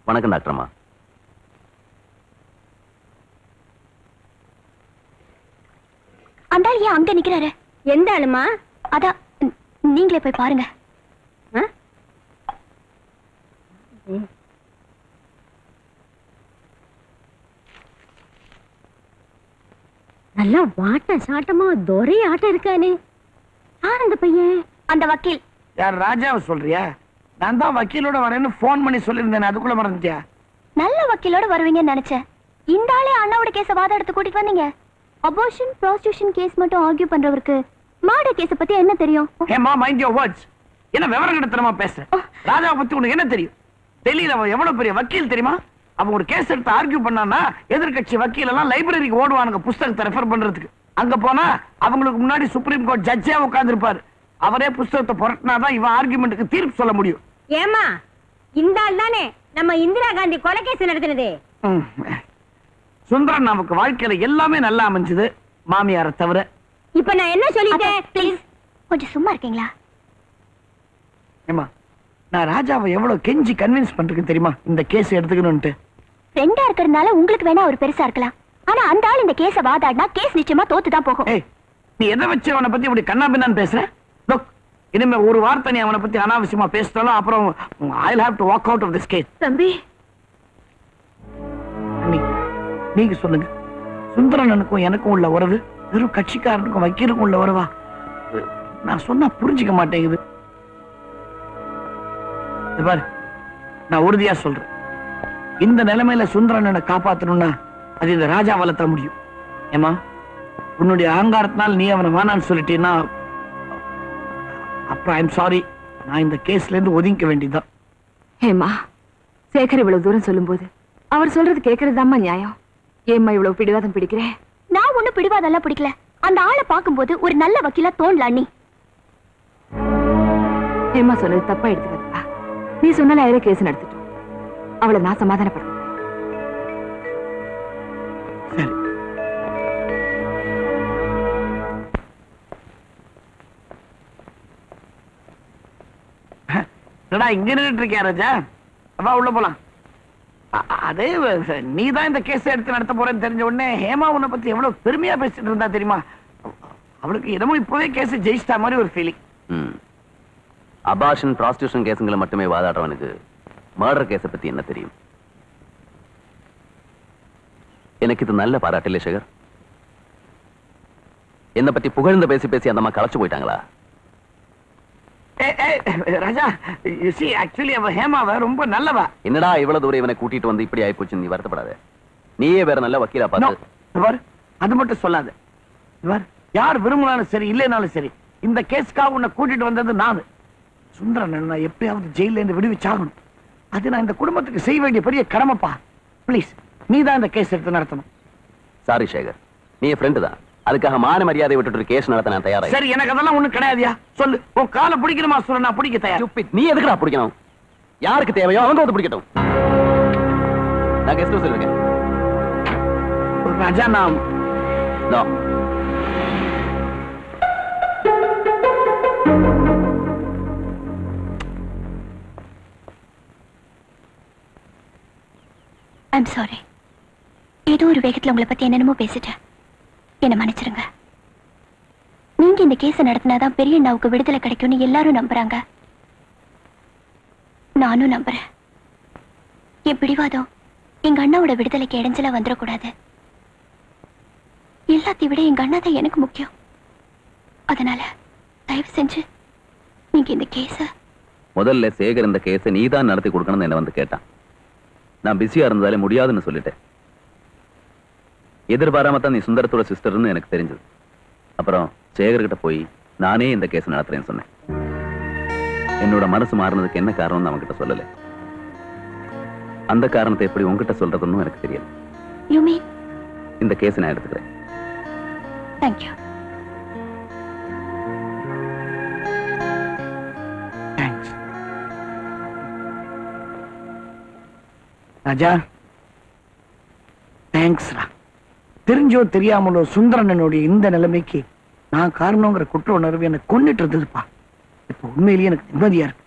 வணக்கம் டாக்டர்மா அந்த ஆள் ஏன் அங்க நிக்கிறாரு எந்த ஆளுமா அதான் ந- நீங்களே போய் பாருங்க ஆ? நல்லா வாட்ட சாட்டமா துரை ஆட்டம் இருக்கானே யார் அந்த பையன் அந்த வக்கீல் யார் ராஜாவை சொல்றியா நான் தான் வக்கீலோட வரேன்னு ஃபோன் பண்ணி சொல்லியிருந்தேன் அதுக்குள்ள மறந்துட்டியா நல்ல வக்கீலோட வருவீங்கன்னு நினைச்சேன் இந்த ஆளே அண்ணாவோட கேஸ வாதம் எடுத்து கூட்டிட்டு வந்தீங்க அபோர்ஷன் ப்ராஸ்டியூஷன் கேஸ் மட்டும் ஆர்கியூ பண்றவருக்கு மாட கேஸ பத்தி என்ன தெரியும் ஏமா மைண்ட் யோர் வேர்ட்ஸ் என்ன விவரம் கிடத்தனமா பேசுற ராஜாவை பத்தி உனக்கு என்ன தெரியும் டெல்லியில அவன் எவ்வளவு பெரிய வக்கீல் தெரியுமா அவன் ஒரு கேஸ் எடுத்து ஆர்கியூ பண்ணானா எதிர்க்கட்சி வக்கீல் எல்லாம் லைப்ரரிக்கு ஓடுவானுங்க புஸ்தகத்தை ரெஃபர் பண்றதுக்கு அங்க போனா அவங்களுக்கு முன்னாடி சுப்ரீம் கோர்ட் ஜட்ஜே உட்கார்ந்திருப்பாரு அவரே புஸ்தகத்தை புரட்டினாதான் இவன் ஆர்குமெண்ட்டுக்கு தீர்ப்பு சொல்ல முடியும் ஏமா இந்த ஆள் தானே நம்ம இந்திரா காந்தி கொலைகேஸ் நடத்தினது ம். சுந்தரன் நமக்கு வாழ்க்கையில எல்லாமே நல்லா அமைஞ்சது மாமியாரை தவிர இப்ப நான் என்ன சொல்லிட்டேன் ப்ளீஸ் கொஞ்சம் சும்மா இருக்கீங்களா ஏமா நான் ராஜாவை எவ்வளவு கெஞ்சி கன்வின்ஸ் பண்றேன் தெரியுமா இந்த கேஸ் எடுத்துக்கணும்ட்டு ஃப்ரெண்டா இருக்கிறதுனால உங்களுக்கு வேணா அவர் பெருசா இருக்கலாம் ஆனா அந்த ஆள் இந்த கேஸ வாதாடினா கேஸ் நிச்சயமா தோத்து தான் போகும் ஏய் நீ எதை வச்சு அவனை பத்தி இப்படி கண்ணா பின்னான்னு பேசுற Look, இனிமே ஒரு வார்த்தை நீ அவனை பத்தி அனாவசியமா பேசிட்டாலும் அப்புறம் I have to walk out of this case தம்பி நீங்க சொல்லுங்க சுந்தரனுக்கும் எனக்கும் உள்ள உறவு வெறும் கட்சிக்காரனுக்கும் வக்கீலுக்கும் உள்ள உறவா நான் சொன்னா புரிஞ்சுக்க மாட்டேங்குது இது பாரு நான் உறுதியா சொல்றேன் இந்த நிலைமையில சுந்தரனை காப்பாத்தணும்னா அது இந்த ராஜாவால தான் முடியும் ஏமா உன்னுடைய அகங்காரத்தினால் நீ அவனை வேணான்னு சொல்லிட்டீன்னா அப்புறம் ஐம் சாரி நான் இந்த கேஸ்ல இருந்து ஒதுங்க வேண்டியதுதான் ஏம்மா சேகர் இவ்வளவு தூரம் சொல்லும்போது அவர் சொல்றது கேக்குறதுதாம்மா நியாயம் ஏம்மா இவ்வளவு பிடிவாதம் பிடிக்கிறேன் நான் ஒண்ணு பிடிவாதெல்லாம் பிடிக்கல அந்த ஆளை பார்க்கும்போது ஒரு நல்ல வக்கீலா தோணல அண்ணி ஏம்மா சொன்னது தப்பா எடுத்துக்காதப்பா நீ சொன்னால ஆயிரம் கேஸ் நடத்திட்டோம் அவளை நான் சமாதானப்படுறேன் சரி என்னடா இங்க நின்னுட்டு இருக்கியா ராஜா வா உள்ள போலாம் அ- அ- அதே நீ தான் இந்த கேஸ் எடுத்து நடத்த போறேன்னு தெரிஞ்ச உடனே ஹேமா உன்னை பத்தி எவ்வளவு பெருமையா பேசிட்டு இருந்தா தெரியுமா அவளுக்கு என்னமோ இப்பவே கேஸ் ஜெயிச்சிட்டா மாதிரி ஒரு ஃபீலிங் ம் அபாஷன் ப்ராஸ்டியூஷன் கேஸுங்களை மட்டுமே வாதாடுறவனுக்கு மர்டர் கேஸை பத்தி என்ன தெரியும் எனக்கு இது நல்ல பாராட்டு இல்லை சேகர் என்னை பத்தி புகழ்ந்து பேசி பேசி அந்த அம்மா களைச்சு போயிட்டாங்களா ராஜா you see ஆக்சுவலி அவ ஹேமாவ ரொம்ப நல்லவா என்னடா இவ்வளவு தூரம் இவனை கூட்டிட்டு வந்து இப்படி ஆயிப்போச்சு நீ வருத்தப்படாத நீயே வேற நல்ல வக்கீலா No, பார்த்து இது பாரு, அது மட்டும் சொல்லாத இது பாரு, யார் விரும்பினாலும் சரி இல்லைனாலும் சரி இந்த கேஸ்க்காக உன்னை கூட்டிட்டு வந்தது நான் சுந்தரன் நான் எப்படியாவது ஜெயில இருந்து விடுவிச்சாகணும் அது நான் இந்த குடும்பத்துக்கு செய்ய வேண்டிய பெரிய கடமைப்பா ப்ளீஸ் நீ தான் இந்த கேஸ் எடுத்து நடத்தணும் சாரி சேகர் நீ என் ஃப்ரெண்டு தான் அதுக்காக மான மரியாதை விட்டுட்டு கேஸ் நடத்த நான் தயாரா சரி எனக்கு அதெல்லாம் ஒண்ணும் கிடையாதுயா சொல்லு உன் காலை பிடிக்கணுமா சொல்ல நான் பிடிக்க தயார் Stupid. நீ எதுக்குடா பிடிக்கணும் யாருக்கு தேவையோ அவங்க வந்து பிடிக்கட்டும் நான் கெஸ்ட் ஹவுஸ் இருக்கேன் ராஜா நான் No. ஐம் சாரி ஏதோ ஒரு வேகத்துல உங்களை பத்தி என்னென்னமோ பேசிட்டேன் என்ன மன்னிச்சிருங்க நீங்க இந்த கேஸை நடத்தினாதான் பெரிய அண்ணாவுக்கு விடுதலை கிடைக்கும்னு எல்லாரும் நம்புறாங்க நானும் நம்புறேன் என் பிடிவாதம் எங்க அண்ணாவோட விடுதலைக்கு இடைஞ்சலா வந்துடக்கூடாது எல்லாத்தையும் விட எங்க அண்ணா தான் எனக்கு முக்கியம் அதனால தயவு செஞ்சு நீங்க இந்த கேஸை முதல்ல சேகர் இந்த கேஸை நீ தான் நடத்தி கொடுக்கணும்னு என்ன வந்து கேட்டான் நான் பிஸியா இருந்தாலே முடியாதுன்னு சொல்லிட்டேன் எதிர்பாராம தான் நீ சுந்தரத்தோட சிஸ்டர்னு எனக்கு தெரிஞ்சது அப்புறம் சேகர் கிட்ட போய் நானே இந்த கேஸ் நடத்துறேன்னு சொன்னேன் என்னோட மனசு மாறினதுக்கு என்ன காரணம்னு அவன்கிட்ட சொல்லல அந்த காரணத்தை எப்படி உன்கிட்ட சொல்றதுன்னு எனக்கு தெரியல யூ மீன் இந்த கேஸ் நான் எடுத்துக்கிறேன் தேங்க்யூ தேங்க்ஸ் ராஜா தேங்க்ஸ்ரா தெரிஞ்சோ தெரியாமலோ சுந்தரனனுடைய இந்த நிலைமைக்கு நான் காரணங்கிற குற்ற உணர்வு எனக்கு கொண்டுட்டு இருந்ததுப்பா இப்ப உண்மையிலேயே எனக்கு நிம்மதியா இருக்கு